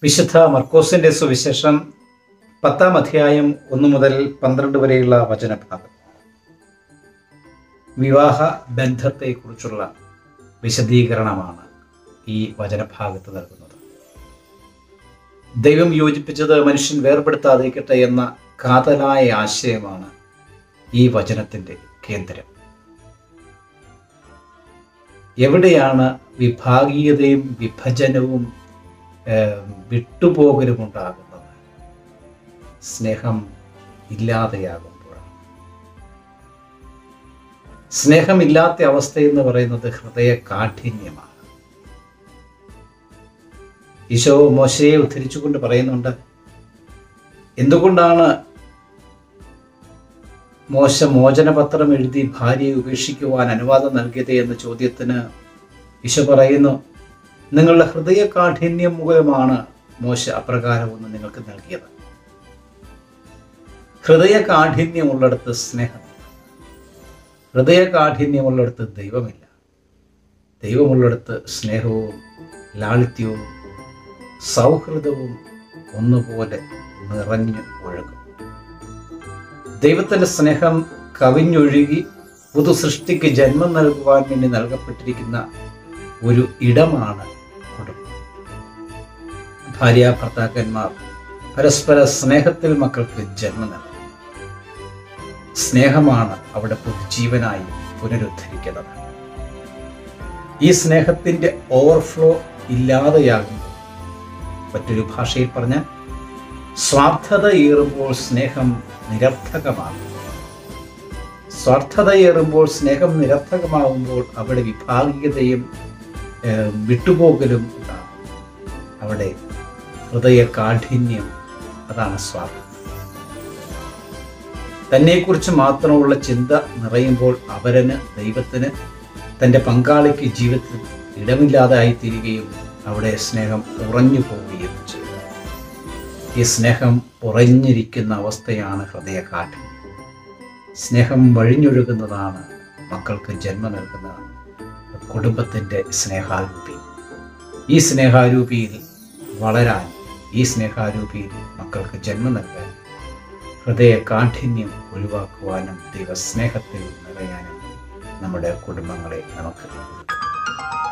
വിശുദ്ധ മർക്കോസിന്റെ സുവിശേഷം പത്താം അധ്യായം ഒന്ന് മുതൽ പന്ത്രണ്ട് വരെയുള്ള വചനഭാഗം വിവാഹ ബന്ധത്തെക്കുറിച്ചുള്ള വിശദീകരണമാണ് ഈ വചനഭാഗത്ത് നൽകുന്നത് ദൈവം യോജിപ്പിച്ചത് മനുഷ്യൻ വേർപെടുത്താതിരിക്കട്ടെ എന്ന കാതലായ ആശയമാണ് ഈ വചനത്തിന്റെ കേന്ദ്രം എവിടെയാണ് വിഭാഗീയതയും വിഭജനവും ഏഹ്, വിട്ടുപോകലും ഉണ്ടാകുന്നത് സ്നേഹം ഇല്ലാതെയാകുമ്പോഴാണ് സ്നേഹമില്ലാത്ത അവസ്ഥ എന്ന് പറയുന്നത് ഹൃദയ കാഠിന്യമാണ് ഈശോ മോശയെ ഉദ്ധരിച്ചുകൊണ്ട് പറയുന്നുണ്ട് എന്തുകൊണ്ടാണ് മോശ മോചനപത്രം എഴുതി ഭാര്യയെ ഉപേക്ഷിക്കുവാൻ അനുവാദം നൽകിയത് എന്ന ചോദ്യത്തിന് ഈശോ പറയുന്നു നിങ്ങളുടെ ഹൃദയ കാഠിന്യം മൂലമാണ് മോശ അപ്രകാരമൊന്നും നിങ്ങൾക്ക് നൽകിയത് ഹൃദയ കാഠിന്യമുള്ളിടത്ത് സ്നേഹമില്ല ഹൃദയ കാഠിന്യമുള്ളിടത്ത് ദൈവമില്ല ദൈവമുള്ളിടത്ത് സ്നേഹവും ലാളിത്യവും സൗഹൃദവും ഒന്നുപോലെ നിറഞ്ഞു ഒഴുകും ദൈവത്തിന്റെ സ്നേഹം കവിഞ്ഞൊഴുകി പുതു സൃഷ്ടിക്ക് ജന്മം നൽകുവാൻ വേണ്ടി നൽകപ്പെട്ടിരിക്കുന്ന ഒരു ഇടമാണ് കുടുംബം ഭാര്യ ഭർത്താക്കന്മാർ പരസ്പര സ്നേഹത്തിൽ മക്കൾക്ക് ജന്മം നൽകും സ്നേഹമാണ് അവിടെ പുതുജീവനായി പുനരുദ്ധരിക്കുന്നത് ഈ സ്നേഹത്തിന്റെ ഓവർഫ്ലോ ഇല്ലാതെയാകുമ്പോൾ മറ്റൊരു ഭാഷയിൽ പറഞ്ഞാൽ സ്വാർത്ഥതയേറുമ്പോൾ സ്നേഹം നിരർത്ഥകമാകും സ്വാർത്ഥതയേറുമ്പോൾ സ്നേഹം നിരർത്ഥകമാകുമ്പോൾ അവിടെ വിഭാഗീയതയും ഏഹ്, വിട്ടുപോകലും ഉണ്ടാകും അവിടെ ഹൃദയ കാഠിന്യം അതാണ് സ്വാർത്ഥത തന്നെക്കുറിച്ച് മാത്രമുള്ള ചിന്ത നിറയുമ്പോൾ അവരന് ദൈവത്തിന് തൻ്റെ പങ്കാളിക്ക് ജീവിതത്തിൽ ഇടമില്ലാതായിത്തീരുകയും അവിടെ സ്നേഹം ഉറഞ്ഞു പോവുകയും ചെയ്യും ഈ സ്നേഹം ഉറഞ്ഞിരിക്കുന്ന അവസ്ഥയാണ് ഹൃദയകാഠിന്യം സ്നേഹം വഴിഞ്ഞൊഴുകുന്നതാണ് മക്കൾക്ക് ജന്മം നൽകുന്ന കുടുംബത്തിൻ്റെ സ്നേഹാരൂപി ഈ സ്നേഹാരൂപിയിൽ വളരാൻ ഈ സ്നേഹാരൂപിയിൽ മക്കൾക്ക് ജന്മം നൽകാൻ ഹൃദയ കാഠിന്യം ഒഴിവാക്കുവാനും ദൈവസ്നേഹത്തിൽ നിറയാനും നമ്മുടെ കുടുംബങ്ങളെ നമുക്ക് ഒരുക്കാം.